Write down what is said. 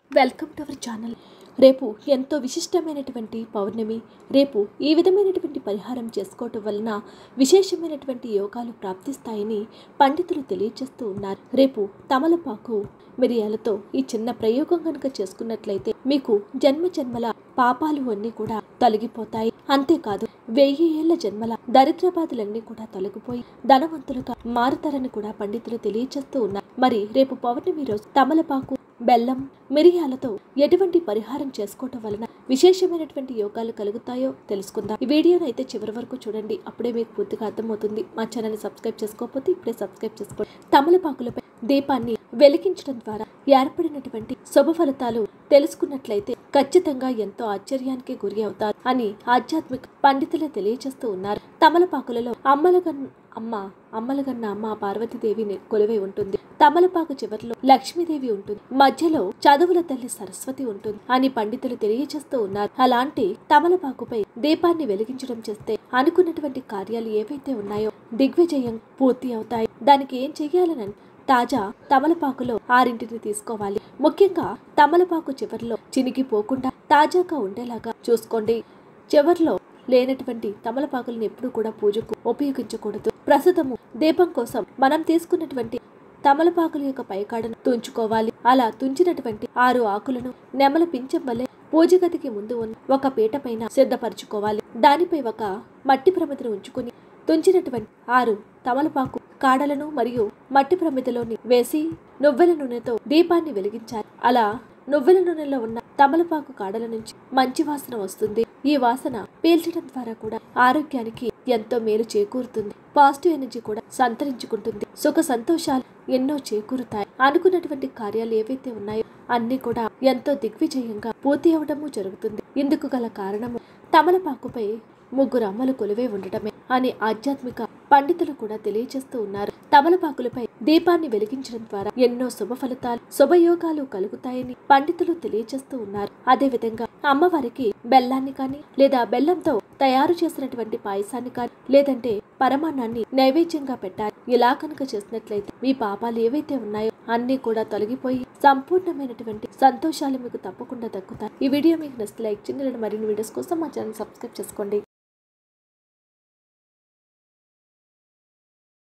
welcome to our channel రేపు ఎంతో విశిష్టమైనటువంటి పౌర్ణమి రేపు ఈ విధమైనటువంటి పరిహారం చేసుకోవటం వలన విశేషమైనటువంటి యోగాలు ప్రాప్తిస్తాయని పండితులు తెలియజేస్తూ ఉన్నారు రేపు తమలపాకు మిరియాలతో ఈ చిన్న ప్రయోగం కనుక చేసుకున్నట్లయితే మీకు జన్మ జన్మల పాపాలు అన్నీ కూడా తొలగిపోతాయి అంతేకాదు వెయ్యి ఏళ్ల జన్మల దరిద్రబాధలన్నీ కూడా తొలగిపోయి ధనవంతులుగా మారుతారని కూడా పండితులు తెలియజేస్తూ ఉన్నారు మరి రేపు పౌర్ణమి రోజు తమలపాకు బెల్లం మిరియాలతో ఎటువంటి పరిహారం చేసుకోవటం వలన విశేషమైనటువంటి యోగాలు కలుగుతాయో తెలుసుకుందాం ఈ వీడియోను అయితే చివరి వరకు చూడండి అప్పుడే మీకు పూర్తిగా అర్థమవుతుంది మా ఛానల్ని సబ్స్క్రైబ్ చేసుకోకపోతే ఇప్పుడే సబ్స్క్రైబ్ చేసుకోండి తమలపాకులపై దీపాన్ని వెలిగించడం ద్వారా ఏర్పడినటువంటి శుభ ఫలితాలు తెలుసుకున్నట్లయితే ఖచ్చితంగా ఎంతో ఆశ్చర్యానికి గురి అవుతారు అని ఆధ్యాత్మిక పండితులు తెలియజేస్తూ ఉన్నారు తమలపాకులలో అమ్మలగన్ అమ్మ అమ్మలగన్న అమ్మ పార్వతీదేవి ని- కొలువై ఉంటుంది తమలపాకు చివరిలో లక్ష్మీదేవి ఉంటుంది మధ్యలో చదువుల తల్లి సరస్వతి ఉంటుంది అని పండితులు తెలియజేస్తూ ఉన్నారు అలాంటి తమలపాకుపై దీపాన్ని వెలిగించడం చేస్తే అనుకున్నటువంటి కార్యాలు ఏవైతే ఉన్నాయో దిగ్విజయం పూర్తి అవుతాయి దానికి ఏం చెయ్యాలని తాజా తమలపాకులో ఆరింటిని తీసుకోవాలి ముఖ్యంగా తమలపాకు చివరిలో చినిగిపోకుండా తాజాగా ఉండేలాగా చూసుకోండి చివర్లో లేనటువంటి తమలపాకులను ఎప్పుడూ కూడా పూజకు ఉపయోగించకూడదు ప్రస్తుతము దీపం కోసం మనం తీసుకున్నటువంటి తమలపాకుల యొక్క పైకాడను తుంచుకోవాలి అలా తుంచినటువంటి ఆరు ఆకులను నెమల పింఛం వలె పూజ గదికి ముందు ఉన్న ఒక పీట పైన సిద్ధపరచుకోవాలి దానిపై ఒక మట్టి ప్రమిదను ఉంచుకుని తుంచినటువంటి ఆరు తమలపాకు కాడలను మరియు మట్టి ప్రమిదలోని వేసి నువ్వెల నూనెతో దీపాన్ని వెలిగించాలి అలా నువ్వెల నూనెలో ఉన్న తమలపాకు కాడల నుంచి మంచి వాసన వస్తుంది ఈ వాసన పీల్చడం ద్వారా కూడా ఆరోగ్యానికి ఎంతో మేలు చేకూరుతుంది పాజిటివ్ ఎనర్జీ కూడా సంతరించుకుంటుంది సుఖ సంతోషాలు ఎన్నో చేకూరుతాయి అనుకున్నటువంటి కార్యాలు ఏవైతే ఉన్నాయో అన్ని కూడా ఎంతో దిగ్విజయంగా పూర్తి అవడము జరుగుతుంది ఇందుకు గల కారణము తమలపాకుపై ముగ్గురు అమ్మలు కొలువై ఉండటమే అని ఆధ్యాత్మిక పండితులు కూడా తెలియజేస్తూ ఉన్నారు తమలపాకులపై దీపాన్ని వెలిగించడం ద్వారా ఎన్నో శుభ ఫలితాలు శుభయోగాలు కలుగుతాయని పండితులు తెలియజేస్తూ ఉన్నారు అదే విధంగా అమ్మవారికి బెల్లాన్ని కానీ లేదా బెల్లంతో తయారు చేసినటువంటి పాయసాన్ని కానీ లేదంటే పరమాన్నాన్ని నైవేద్యంగా పెట్టాలి ఇలా కనుక చేసినట్లయితే మీ పాపాలు ఏవైతే ఉన్నాయో అన్నీ కూడా తొలగిపోయి సంపూర్ణమైనటువంటి సంతోషాలు మీకు తప్పకుండా దక్కుతాయి ఈ వీడియో మీకు నచ్చితే లైక్ చేయండి లేదా మరిన్ని వీడియోస్ కోసం మా ఛానల్ సబ్స్క్రైబ్ చేసుకోండి